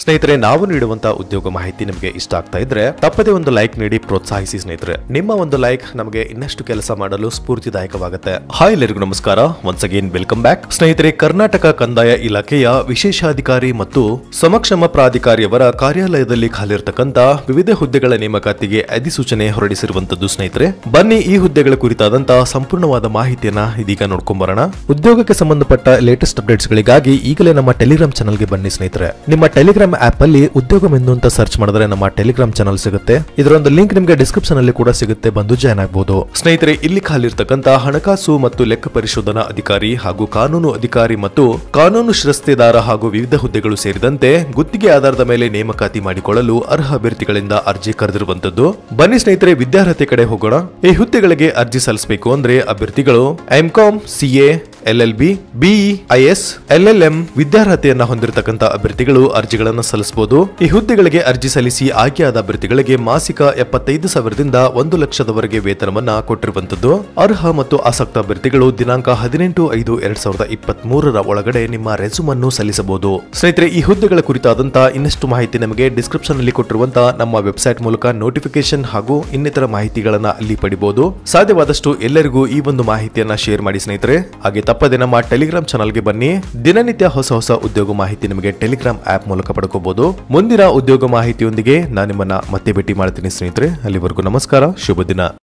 ಸ್ನೇಹಿತರೆ ನಾವು ನೀಡುವಂತಹ ಉದ್ಯೋಗ ಮಾಹಿತಿ ನಿಮಗೆ ಇಷ್ಟ ಆಗ್ತಾ ಇದ್ರೆ ತಪ್ಪದೆ ಒಂದು ಲೈಕ್ ನೀಡಿ ಪ್ರೋತ್ಸಾಹಿಸಿ ಸ್ನೇಹಿತರೆ ನಿಮ್ಮ ಒಂದು ಲೈಕ್ ನಮಗೆ ಇನ್ನಷ್ಟು ಕೆಲಸ ಮಾಡಲು ಸ್ಫೂರ್ತಿದಾಯಕವಾಗುತ್ತೆ ಹಾಯ್ ಎಲ್ಲರಿಗೂ ನಮಸ್ಕಾರ ಒನ್ಸ್ ಅಗೇನ್ ವೆಲ್ಕಮ್ ಬ್ಯಾಕ್ ಸ್ನೇಹಿತರೆ ಕರ್ನಾಟಕ ಕಂದಾಯ ಇಲಾಖೆಯ ವಿಶೇಷಾಧಿಕಾರಿ ಮತ್ತು ಸಮಕ್ಷಮ ಪ್ರಾಧಿಕಾರಿಯವರ ಕಾರ್ಯಾಲಯದಲ್ಲಿ ಖಾಲಿರ್ತಕ್ಕಂತ ವಿವಿಧ ಹುದ್ದೆಗಳ ನೇಮಕಾತಿಗೆ ಅಧಿಸೂಚನೆ ಹೊರಡಿಸಿರುವಂತದ್ದು ಸ್ನೇಹಿತರೆ ಬನ್ನಿ ಈ ಹುದ್ದೆಗಳ ಕುರಿತಾದಂತಹ ಸಂಪೂರ್ಣವಾದ ಮಾಹಿತಿಯನ್ನ ಇದೀಗ ನೋಡ್ಕೊಂಬರೋಣ ಉದ್ಯೋಗಕ್ಕೆ ಸಂಬಂಧಪಟ್ಟ ಲೇಟೆಸ್ಟ್ ಅಪ್ಡೇಟ್ಸ್ ಗಳಿಗಾಗಿ ಈಗಲೇ ನಮ್ಮ ಟೆಲಿಗ್ರಾಮ್ ಚಾನಲ್ಗೆ ಬನ್ನಿ ಸ್ನೇಹಿತರೆ ನಿಮ್ಮ ಟೆಲಿಗ್ರಾಮ್ ಆಪ್ ಅಲ್ಲಿ ಉದ್ಯೋಗ ಮೆನು ಅಂತ ಸರ್ಚ್ ಮಾಡಿದ್ರೆ ನಮ್ಮ ಟೆಲಿಗ್ರಾಮ್ ಚಾನಲ್ ಸಿಗುತ್ತೆ ಇದರೊಂದು ಲಿಂಕ್ ನಿಮಗೆ ಡಿಸ್ಕ್ರಿಪ್ಷನ್ ಅಲ್ಲಿ ಕೂಡ ಸಿಗುತ್ತೆ ಬಂದು ಜಾಯ್ನ್ ಆಗಬಹುದು ಸ್ನೇಹಿತರೆ ಇಲ್ಲಿ ಖಾಲಿರ್ತಕ್ಕಂತ ಹಣಕಾಸು ಮತ್ತು ಲೆಕ್ಕ ಪರಿಶೋಧನಾ ಅಧಿಕಾರಿ ಹಾಗೂ ಕಾನೂನು ಅಧಿಕಾರಿ ಮತ್ತು ಕಾನೂನು ಶಿರಸ್ತೆದಾರ ಹಾಗೂ ವಿವಿಧ ಹುದ್ದೆಗಳು ಸೇರಿದಂತೆ ಗುತ್ತಿಗೆ ಆಧಾರದ ಮೇಲೆ ನೇಮಕಾತಿ ಮಾಡಿಕೊಳ್ಳಲು ಅರ್ಹ ಅಭ್ಯರ್ಥಿಗಳಿಂದ ಅರ್ಜಿ ಕರೆದಿರುವಂತದ್ದು ಬನ್ನಿ ಸ್ನೇಹಿತರೆ ವಿದ್ಯಾರ್ಹತೆ ಕಡೆ ಹೋಗೋಣ ಈ ಹುದ್ದೆಗಳಿಗೆ ಅರ್ಜಿ ಸಲ್ಲಿಸಬೇಕು ಅಂದ್ರೆ ಅಭ್ಯರ್ಥಿಗಳು MCom CA LLB BE ಐಎಸ್ ಎಲ್ಎಲ್ಎಂ ವಿದ್ಯಾರ್ಹತೆಯನ್ನ ಹೊಂದಿರತಕ್ಕಂತ ಅಭ್ಯರ್ಥಿಗಳು ಅರ್ಜಿಗಳನ್ನು ಸಲ್ಲಿಸಬಹುದು ಈ ಹುದ್ದೆಗಳಿಗೆ ಅರ್ಜಿ ಸಲ್ಲಿಸಿ ಆಯ್ಕೆಯಾದ ಅಭ್ಯರ್ಥಿಗಳಿಗೆ ಮಾಸಿಕ ಎಪ್ಪತ್ತೈದು ಸಾವಿರದಿಂದ ಒಂದು ಲಕ್ಷದವರೆಗೆ ವೇತನವನ್ನ ಕೊಟ್ಟಿರುವಂತದ್ದು ಅರ್ಹ ಮತ್ತು ಆಸಕ್ತ ಅಭ್ಯರ್ಥಿಗಳು ದಿನಾಂಕ ಹದಿನೆಂಟು ಐದು ಎರಡ್ ಸಾವಿರದ ಇಪ್ಪತ್ತ್ ಮೂರರ ಒಳಗಡೆ ನಿಮ್ಮ ರೆಸ್ಯೂಮ್ ಅನ್ನು ಸಲ್ಲಿಸಬಹುದು ಸ್ನೇಹಿತರೆ ಈ ಹುದ್ದೆಗಳ ಕುರಿತಾದಂತಹ ಇನ್ನಷ್ಟು ಮಾಹಿತಿ ನಮಗೆ ಡಿಸ್ಕ್ರಿಪ್ಷನ್ ಅಲ್ಲಿ ಕೊಟ್ಟಿರುವಂತಹ ನಮ್ಮ ವೆಬ್ಸೈಟ್ ಮೂಲಕ ನೋಟಿಫಿಕೇಶನ್ ಹಾಗೂ ಇನ್ನಿತರ ಮಾಹಿತಿಗಳನ್ನ ಅಲ್ಲಿ ಪಡಿಬಹುದು ಸಾಧ್ಯವಾದಷ್ಟು ಎಲ್ಲರಿಗೂ ಈ ಒಂದು ಮಾಹಿತಿಯನ್ನ ಶೇರ್ ಮಾಡಿ ಸ್ನೇಹಿತರೆ ಹಾಗೆ ತಪ್ಪದೆ ನಮ್ಮ ಟೆಲಿಗ್ರಾಮ್ ಚಾನಲ್ಗೆ ಬನ್ನಿ ದಿನನಿತ್ಯ ಹೊಸ ಹೊಸ ಉದ್ಯೋಗ ಮಾಹಿತಿ ನಿಮಗೆ ಟೆಲಿಗ್ರಾಮ್ ಆಪ್ ಮೂಲಕ ಪಡ್ಕೋಬಹುದು ಮುಂದಿನ ಉದ್ಯೋಗ ಮಾಹಿತಿಯೊಂದಿಗೆ ನಾನು ನಿಮ್ಮನ್ನ ಮತ್ತೆ ಭೇಟಿ ಮಾಡ್ತೀನಿ ಸ್ನೇಹಿತರೆ ಅಲ್ಲಿವರೆಗೂ ನಮಸ್ಕಾರ ಶುಭ ದಿನ